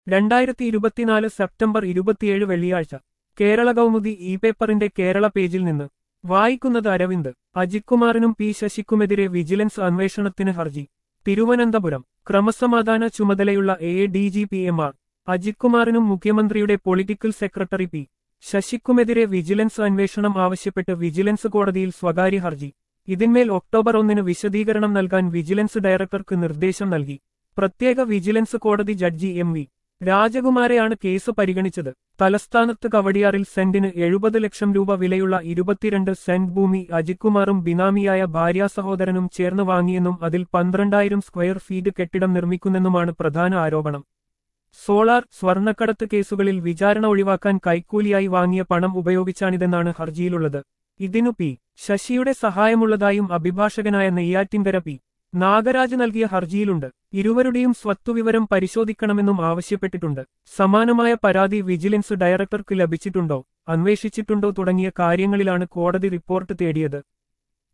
രണ്ടായിരത്തി ഇരുപത്തിനാല് സെപ്റ്റംബർ ഇരുപത്തിയേഴ് വെള്ളിയാഴ്ച കേരള കൗമുദി ഇ പേപ്പറിന്റെ കേരള പേജിൽ നിന്ന് വായിക്കുന്നത് അരവിന്ദ് അജിത്കുമാറിനും പി ശശിക്കുമെതിരെ വിജിലൻസ് അന്വേഷണത്തിന് ഹർജി തിരുവനന്തപുരം ക്രമസമാധാന ചുമതലയുള്ള A D G P M R അജിത്കുമാറിനും മുഖ്യമന്ത്രിയുടെ പൊളിറ്റിക്കൽ സെക്രട്ടറി പി ശശിക്കുമെതിരെ വിജിലൻസ് അന്വേഷണം ആവശ്യപ്പെട്ട് വിജിലൻസ് കോടതിയിൽ സ്വകാര്യ ഹർജി ഇതിന്മേൽ ഒക്ടോബർ ഒന്നിന് വിശദീകരണം നൽകാൻ വിജിലൻസ് ഡയറക്ടർക്ക് നിർദ്ദേശം നൽകി പ്രത്യേക വിജിലൻസ് കോടതി ജഡ്ജി എം വി രാജകുമാരെയാണ് കേസ് പരിഗണിച്ചത് തലസ്ഥാനത്ത് കവടിയാറിൽ സെന്റിന് എഴുപത് ലക്ഷം രൂപ വിലയുള്ള ഇരുപത്തിരണ്ട് സെന്റ് ഭൂമി അജിത്കുമാറും ബിനാമിയായ ഭാര്യാ സഹോദരനും ചേർന്ന് വാങ്ങിയെന്നും അതിൽ പന്ത്രണ്ടായിരം സ്ക്വയർ ഫീറ്റ് കെട്ടിടം നിർമ്മിക്കുന്നെന്നുമാണ് പ്രധാന ആരോപണം സോളാർ സ്വർണ്ണക്കടത്ത് കേസുകളിൽ വിചാരണ ഒഴിവാക്കാൻ കൈക്കൂലിയായി വാങ്ങിയ പണം ഉപയോഗിച്ചാണിതെന്നാണ് ഹർജിയിലുള്ളത് ഇതിനു പി ശശിയുടെ സഹായമുള്ളതായും അഭിഭാഷകനായ നെയ്യാറ്റിൻകര പി നാഗരാജ് നൽകിയ ഹർജിയിലുണ്ട് ഇരുവരുടെയും സ്വത്തുവിവരം പരിശോധിക്കണമെന്നും ആവശ്യപ്പെട്ടിട്ടുണ്ട് സമാനമായ പരാതി വിജിലൻസ് ഡയറക്ടർക്ക് ലഭിച്ചിട്ടുണ്ടോ അന്വേഷിച്ചിട്ടുണ്ടോ തുടങ്ങിയ കാര്യങ്ങളിലാണ് കോടതി റിപ്പോർട്ട് തേടിയത്